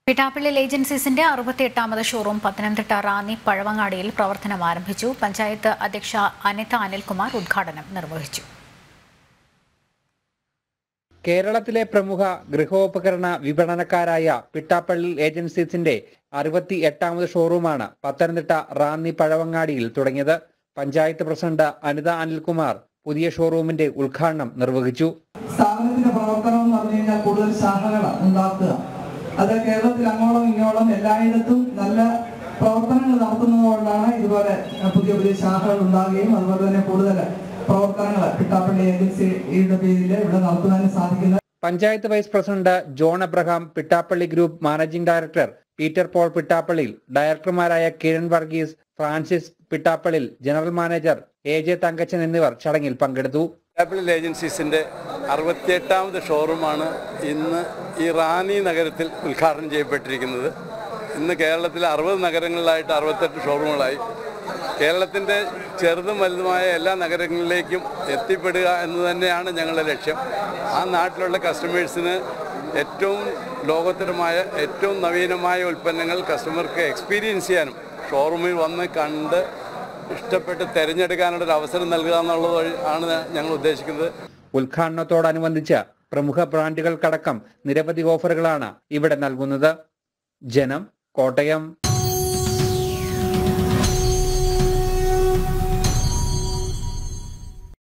പിട്ടാപ്പള്ളിൽ ഏജൻസീസിന്റെ അറുപത്തിയെട്ടാമത് ഷോറൂം പത്തനംതിട്ട റാന്നി പഴവങ്ങാടിയിൽ പ്രവർത്തനം ആരംഭിച്ചു പഞ്ചായത്ത് അധ്യക്ഷ അനിത അനിൽകുമാർ ഉദ്ഘാടനം നിർവഹിച്ചു കേരളത്തിലെ പ്രമുഖ ഗൃഹോപകരണ വിപണനക്കാരായ പിട്ടാപ്പള്ളി ഏജൻസീസിന്റെ അറുപത്തി എട്ടാമത് ഷോറൂമാണ് പത്തനംതിട്ട റാന്നി പഴവങ്ങാടിയിൽ തുടങ്ങിയത് പഞ്ചായത്ത് പ്രസിഡന്റ് അനിത അനിൽകുമാർ പുതിയ ഷോറൂമിന്റെ ഉദ്ഘാടനം നിർവഹിച്ചു സ്ഥാപനത്തിന്റെ പ്രവർത്തനം എന്ന് പറഞ്ഞു കഴിഞ്ഞാൽ കൂടുതൽ ശാഖകൾ ഉണ്ടാക്കുക അത് കേരളത്തിൽ അങ്ങോളം ഇങ്ങോളം എല്ലായിടത്തും നല്ല പ്രവർത്തനങ്ങൾ നടത്തുന്നതുകൊണ്ടാണ് ഇതുപോലെ പുതിയ പുതിയ ശാഖകൾ ഉണ്ടാകുകയും അതുപോലെ തന്നെ കൂടുതൽ പ്രവർത്തനങ്ങൾ പിട്ടാപ്പള്ളി ഏജൻസിയുടെ പേരിൽ ഇവിടെ നടത്തുവാനും സാധിക്കുന്നത് panchayat vice president John Abraham Pittappilly group managing director Peter Paul പിട്ടാപ്പള്ളിയിൽ ഡയറക്ടർമാരായ Kiran Varghese Francis Pittappillil general manager A J Thankachan എന്നിവർ ചടങ്ങിൽ പങ്കെടുത്തു ആപ്പിൾ ഏജൻസീസിൻ്റെ അറുപത്തിയെട്ടാമത് ഷോറൂമാണ് ഇന്ന് ഈ റാന്നി നഗരത്തിൽ ഉദ്ഘാടനം ചെയ്യപ്പെട്ടിരിക്കുന്നത് ഇന്ന് കേരളത്തിലെ അറുപത് നഗരങ്ങളിലായിട്ട് അറുപത്തെട്ട് ഷോറൂമുകളായി കേരളത്തിൻ്റെ ചെറുതും വലുതുമായ എല്ലാ നഗരങ്ങളിലേക്കും എത്തിപ്പെടുക എന്ന് തന്നെയാണ് ഞങ്ങളുടെ ലക്ഷ്യം ആ നാട്ടിലുള്ള കസ്റ്റമേഴ്സിന് ഏറ്റവും ലോകോത്തരമായ ഏറ്റവും നവീനമായ ഉൽപ്പന്നങ്ങൾ കസ്റ്റമർക്ക് എക്സ്പീരിയൻസ് ചെയ്യാനും ഷോറൂമിൽ വന്ന് കണ്ട് ഇഷ്ടപ്പെട്ട് തിരഞ്ഞെടുക്കാനുള്ള ഒരു അവസരം നൽകുക എന്നുള്ളത് വഴി ആണ് ഞങ്ങൾ ഉദ്ദേശിക്കുന്നത് ഉദ്ഘാടനത്തോടനുബന്ധിച്ച് പ്രമുഖ ബ്രാൻഡുകൾക്കടക്കം നിരവധി ഓഫറുകളാണ് ഇവിടെ നൽകുന്നത് ജനം കോട്ടയം